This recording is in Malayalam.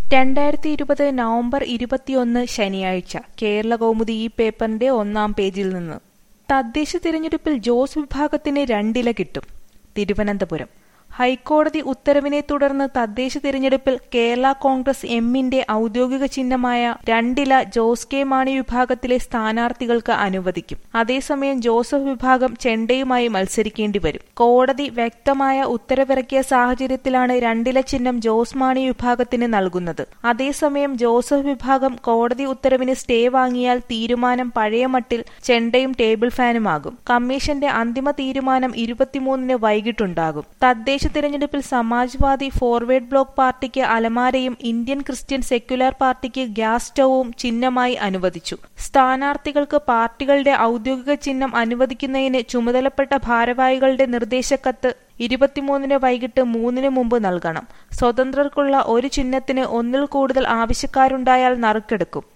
രണ്ടായിരത്തി ഇരുപത് നവംബർ ഇരുപത്തിയൊന്ന് ശനിയാഴ്ച കേരളകൗമുദി ഈ പേപ്പറിന്റെ ഒന്നാം പേജിൽ നിന്ന് തദ്ദേശ തിരഞ്ഞെടുപ്പിൽ ജോസ് വിഭാഗത്തിന് രണ്ടില കിട്ടും തിരുവനന്തപുരം ഹൈക്കോടതി ഉത്തരവിനെ തുടർന്ന് തദ്ദേശ തിരഞ്ഞെടുപ്പിൽ കേരള കോൺഗ്രസ് എമ്മിന്റെ ഔദ്യോഗിക ചിഹ്നമായ രണ്ടില ജോസ് കെ മാണി വിഭാഗത്തിലെ സ്ഥാനാർത്ഥികൾക്ക് അനുവദിക്കും അതേസമയം ജോസഫ് വിഭാഗം ചെണ്ടയുമായി മത്സരിക്കേണ്ടി വരും കോടതി വ്യക്തമായ ഉത്തരവിറക്കിയ സാഹചര്യത്തിലാണ് രണ്ടില ചിഹ്നം ജോസ് മാണി വിഭാഗത്തിന് നൽകുന്നത് അതേസമയം ജോസഫ് വിഭാഗം കോടതി ഉത്തരവിന് സ്റ്റേ വാങ്ങിയാൽ തീരുമാനം പഴയ മട്ടിൽ ചെണ്ടയും ടേബിൾ ഫാനുമാകും കമ്മീഷന്റെ അന്തിമ തീരുമാനം ഇരുപത്തിമൂന്നിന് വൈകിട്ടുണ്ടാകും തദ്ദേശ തിരഞ്ഞെടുപ്പിൽ സമാജ്വാദി ഫോർവേഡ് ബ്ലോക്ക് പാർട്ടിക്ക് അലമാരയും ഇന്ത്യൻ ക്രിസ്ത്യൻ സെക്യുലർ പാർട്ടിക്ക് ഗ്യാസ് സ്റ്റൌവും ചിഹ്നമായി അനുവദിച്ചു സ്ഥാനാർത്ഥികൾക്ക് പാർട്ടികളുടെ ഔദ്യോഗിക ചിഹ്നം അനുവദിക്കുന്നതിന് ചുമതലപ്പെട്ട ഭാരവാഹികളുടെ നിർദ്ദേശക്കത്ത് ഇരുപത്തിമൂന്നിന് വൈകിട്ട് മൂന്നിന് മുമ്പ് നൽകണം സ്വതന്ത്രർക്കുള്ള ഒരു ചിഹ്നത്തിന് ഒന്നിൽ കൂടുതൽ ആവശ്യക്കാരുണ്ടായാൽ നറുക്കെടുക്കും